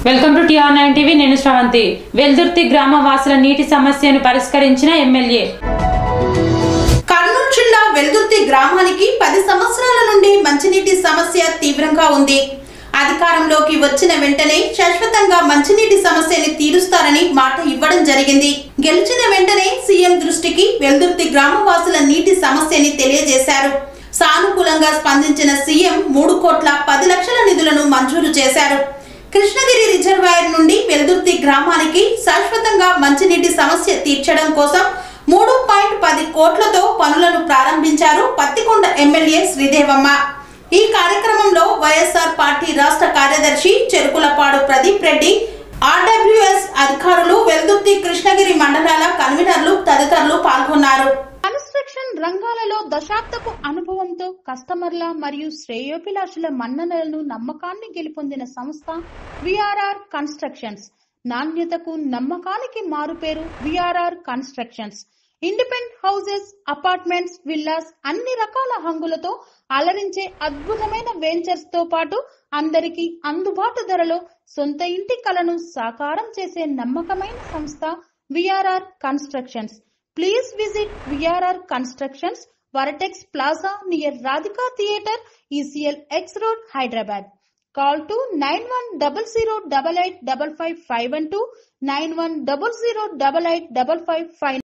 Welcome to TR nine TV నేను శ్రవంతి వెల్దుర్తి గ్రామ వాసుల నీటి సమస్యను పరిష్కరించిన ఎమ్మెల్యే కర్నూలు జిల్లా వెల్దుర్తి గ్రామానికి పది సంవత్సరాల నుండి మంచినీటి సమస్య తీవ్రంగా ఉంది అధికారంలోకి వచ్చిన వెంటనే శాశ్వతంగా మంచినీటి సమస్యని తీరుస్తారని మాట ఇవ్వడం జరిగింది గెలిచిన వెంటనే సీఎం దృష్టికి వెల్దుర్తి గ్రామవాసుల నీటి సమస్యని తెలియజేశారు సానుకూలంగా స్పందించిన సీఎం మూడు కోట్ల పది లక్షల నిధులను మంజూరు చేశారు కృష్ణగిరి రిజర్వాయర్ నుండి వెల్దుర్తి గ్రామానికి శాశ్వతంగా మంచినీటి సమస్య తీర్చడం కోసం మూడు పాయింట్ పది కోట్లతో పనులను ప్రారంభించారు పత్తికొండ ఎమ్మెల్యే శ్రీదేవమ్మ ఈ కార్యక్రమంలో వైఎస్ఆర్ పార్టీ రాష్ట్ర కార్యదర్శి చెరుకులపాడు ప్రదీప్ రెడ్డి ఆర్డబ్ల్యూఎస్ అధికారులు వెల్దుర్తి కృష్ణగిరి మండలాల కన్వీనర్లు తదితరులు పాల్గొన్నారు కన్స్ట్రక్షన్ రంగాలలో దశాబ్దపు అనుభవంతో కస్టమర్ల మరియు శ్రేయోభిలాషుల మన్ననలను నమ్మకాన్ని గెలుపొందిన సంస్థ విఆర్ఆర్ కన్స్ట్రక్షన్స్ నాణ్యతకు నమ్మకానికి మారుపేరు VRR constructions independent houses apartments villas అన్ని రకాల హంగులతో అలరించే అద్భుతమైన వెంచర్స్ తో పాటు అందరికీ అందుబాటు ధరలో సొంత ఇంటి కలను సాకారం చేసే నమ్మకమైన సంస్థ VRR constructions Please visit VRR Constructions, Varatex Plaza near Radhika Theatre, ECL X Road, Hyderabad. Call to 9100885551 91008855